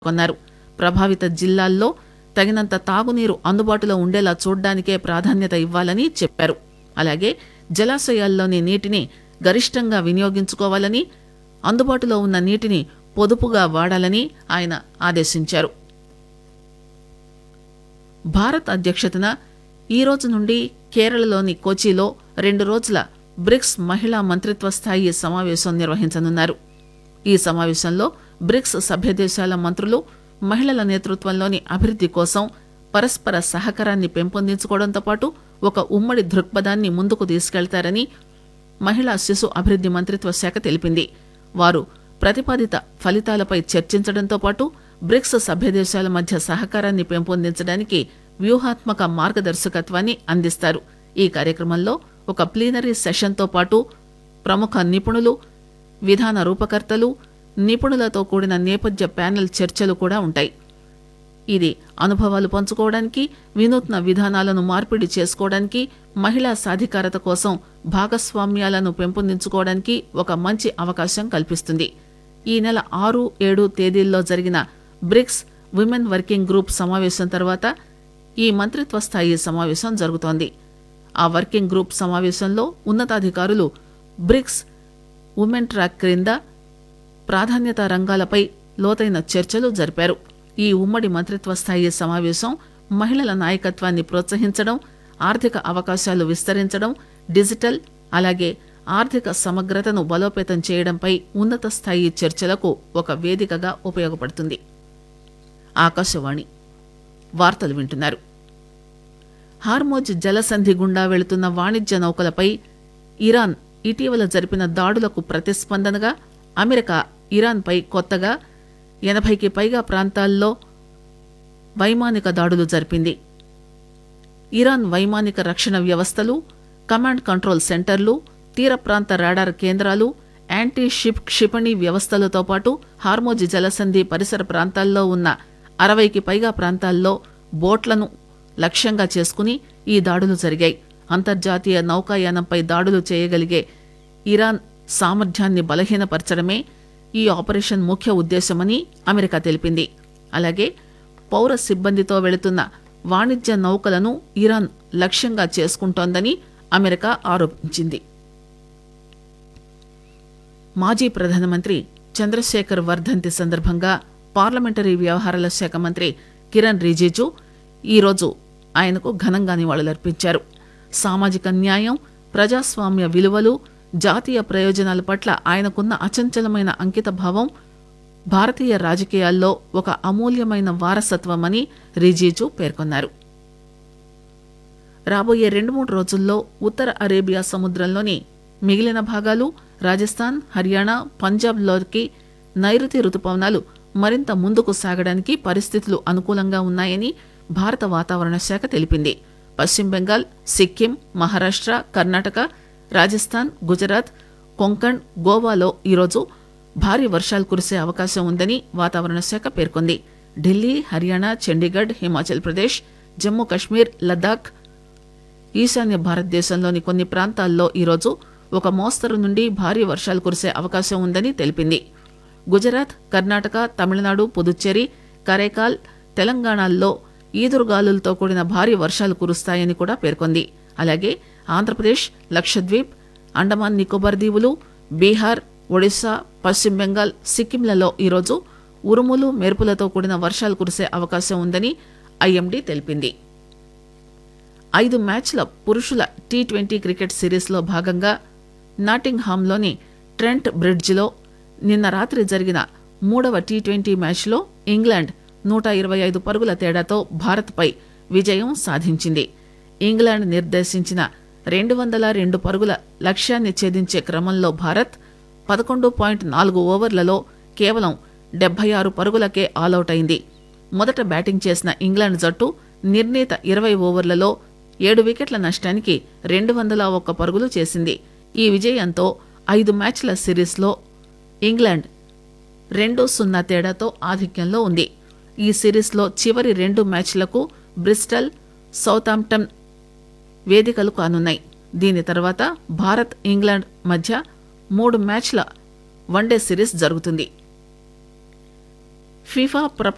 కొన్నారు ప్రభావిత జిల్లాల్లో తగినంత తాగునీరు అందుబాటులో ఉండేలా చూడ్డానికే ప్రాధాన్యత ఇవ్వాలని చెప్పారు అలాగే జలాశయాల్లోని నీటిని గరిష్టంగా వినియోగించుకోవాలని అందుబాటులో ఉన్న నీటిని పొదుపుగా వాడాలని ఆయన ఆదేశించారు భారత్ అధ్యక్షతన ఈ రోజు నుండి కేరళలోని కోచిలో రెండు రోజుల బ్రిక్స్ మహిళా మంత్రిత్వ స్థాయి సమావేశం నిర్వహించనున్నారు ఈ సమావేశంలో బ్రిక్స్ సభ్య దేశాల మంత్రులు మహిళల నేతృత్వంలోని అభివృద్ది కోసం పరస్పర సహకారాన్ని పెంపొందించుకోవడంతో పాటు ఒక ఉమ్మడి దృక్పథాన్ని ముందుకు తీసుకెళ్తారని మహిళా శిశు అభివృద్ది మంత్రిత్వ శాఖ తెలిపింది వారు ప్రతిపాదిత ఫలితాలపై చర్చించడంతో పాటు బ్రిక్స్ సభ్య దేశాల మధ్య సహకారాన్ని పెంపొందించడానికి వ్యూహాత్మక మార్గదర్శకత్వాన్ని అందిస్తారు ఈ కార్యక్రమంలో ఒక ప్లీనరీ సెషన్తో పాటు ప్రముఖ నిపుణులు విధాన రూపకర్తలు నిపుణులతో కూడిన నేపథ్య ప్యానెల్ చర్చలు కూడా ఉంటాయి ఇది అనుభవాలు పంచుకోవడానికి వినూత్న విధానాలను మార్పిడి చేసుకోవడానికి మహిళా సాధికారత కోసం భాగస్వామ్యాలను పెంపొందించుకోవడానికి ఒక మంచి అవకాశం కల్పిస్తుంది ఈ నెల ఆరు ఏడు తేదీల్లో జరిగిన బ్రిక్స్ విమెన్ వర్కింగ్ గ్రూప్ సమావేశం తర్వాత ఈ మంత్రిత్వ స్థాయి సమావేశం జరుగుతోంది ఆ వర్కింగ్ గ్రూప్ సమావేశంలో ఉన్నతాధికారులు బ్రిక్స్ ఉమెన్ ట్రాక్ క్రింద ప్రాధాన్యత రంగాలపై లోతైన చర్చలు జరిపారు ఈ ఉమ్మడి మంత్రిత్వ స్థాయి సమావేశం మహిళల నాయకత్వాన్ని ప్రోత్సహించడం ఆర్థిక అవకాశాలు విస్తరించడం డిజిటల్ అలాగే ఆర్థిక సమగ్రతను బలోపేతం చేయడంపై ఉన్నత స్థాయి చర్చలకు ఒక వేదికగా ఉపయోగపడుతుంది ఆకాశవాణి వార్తలు వింటున్నారు హార్మోజ్ జలసంధి గుండా వెళుతున్న వాణిజ్య నౌకలపై ఇరాన్ ఇటీవల జరిపిన దాడులకు ప్రతిస్పందనగా అమెరికా ఇరాన్పై కొత్తగా ఎనభైకి పైగా ప్రాంతాల్లో వైమానిక దాడులు జరిపింది ఇరాన్ వైమానిక రక్షణ వ్యవస్థలు కమాండ్ కంట్రోల్ సెంటర్లు తీర ప్రాంత రాడార్ కేంద్రాలు యాంటీ షిప్ క్షిపణి వ్యవస్థలతో పాటు హార్మోజ్ జలసంధి పరిసర ప్రాంతాల్లో ఉన్న అరవైకి పైగా ప్రాంతాల్లో బోట్లను లక్ష్యంగా చేసుకుని ఈ దాడులు జరిగాయి అంతర్జాతీయ నౌకాయానంపై దాడులు చేయగలిగే ఇరాన్ సామర్థ్యాన్ని బలహీనపరచడమే ఈ ఆపరేషన్ ముఖ్య ఉద్దేశమని అమెరికా తెలిపింది అలాగే పౌర సిబ్బందితో వెళుతున్న వాణిజ్య నౌకలను ఇరాన్ లక్ష్యంగా చేసుకుంటోందని అమెరికా ఆరోపించింది మాజీ ప్రధానమంత్రి చంద్రశేఖర్ వర్ధంతి సందర్భంగా పార్లమెంటరీ వ్యవహారాల శాఖ మంత్రి కిరణ్ రిజిజు ఈరోజు ఆయనకు ఘనంగా నివాళులర్పించారు సామాజిక న్యాయం ప్రజాస్వామ్య విలువలు జాతీయ ప్రయోజనాల పట్ల ఆయనకున్న అచంచలమైన అంకితభావం భారతీయ రాజకీయాల్లో ఒక అమూల్యమైన వారసత్వమని రిజిజు పేర్కొన్నారు రాబోయే రెండు మూడు రోజుల్లో ఉత్తర అరేబియా సముద్రంలోని మిగిలిన భాగాలు రాజస్థాన్ హర్యానా పంజాబ్లోకి నైరుతి రుతుపవనాలు మరింత ముందుకు సాగడానికి పరిస్థితులు అనుకూలంగా ఉన్నాయని భారత వాతావరణ శాఖ తెలిపింది పశ్చిమ బెంగాల్ సిక్కిం మహారాష్ట్ర కర్ణాటక రాజస్థాన్ గుజరాత్ కొంకణ్ గోవాలో ఈరోజు భారీ వర్షాలు కురిసే అవకాశం ఉందని వాతావరణ శాఖ పేర్కొంది ఢిల్లీ హర్యానా చండీగఢ్ హిమాచల్ ప్రదేశ్ జమ్మూ కశ్మీర్ లద్దాఖ్ ఈశాన్య భారతదేశంలోని కొన్ని ప్రాంతాల్లో ఈరోజు ఒక మోస్తరు నుండి భారీ వర్షాలు కురిసే అవకాశం ఉందని తెలిపింది గుజరాత్ కర్ణాటక తమిళనాడు పుదుచ్చేరి కరైకాల్ తెలంగాణల్లో ఈదురుగాలులతో కూడిన భారీ వర్షాలు కురుస్తాయని కూడా పేర్కొంది అలాగే ఆంధ్రప్రదేశ్ లక్షద్వీప్ అండమాన్ నికోబార్ దీవులు బీహార్ ఒడిశా పశ్చిమ బెంగాల్ సిక్కింలలో ఈరోజు ఉరుములు మెరుపులతో కూడిన వర్షాలు కురిసే అవకాశం ఉందని ఐఎండీ తెలిపింది ఐదు మ్యాచ్ల పురుషుల టీ ట్వంటీ క్రికెట్ సిరీస్లో భాగంగా నాటింగ్హామ్లోని ట్రెంట్ బ్రిడ్జ్లో నిన్న రాత్రి జరిగిన మూడవ టీ ట్వంటీ మ్యాచ్లో ఇంగ్లాండ్ నూట ఇరవై ఐదు పరుగుల తేడాతో భారత్పై విజయం సాధించింది ఇంగ్లాండ్ నిర్దేశించిన రెండు వందల రెండు పరుగుల లక్ష్యాన్ని ఛేదించే క్రమంలో భారత్ పదకొండు పాయింట్ నాలుగు ఓవర్లలో కేవలం డెబ్బై ఆరు పరుగులకే ఆలౌట్ అయింది మొదట బ్యాటింగ్ చేసిన ఇంగ్లాండ్ జట్టు నిర్ణీత ఇరవై ఓవర్లలో ఏడు వికెట్ల నష్టానికి రెండు వందల ఒక్క పరుగులు చేసింది ఈ విజయంతో ఐదు మ్యాచ్ల సిరీస్లో ఇంగ్లాండ్ రెండు సున్నా తేడాతో ఆధిక్యంలో ఉంది ఈ సిరీస్లో చివరి రెండు మ్యాచ్లకు బ్రిస్టల్ సౌతాంప్టన్ వేదికలు కానున్నాయి దీని తర్వాత భారత్ ఇంగ్లాండ్ మధ్య మూడు మ్యాచ్ల వన్డే సిరీస్ జరుగుతుంది ఫీఫా ప్రపంచ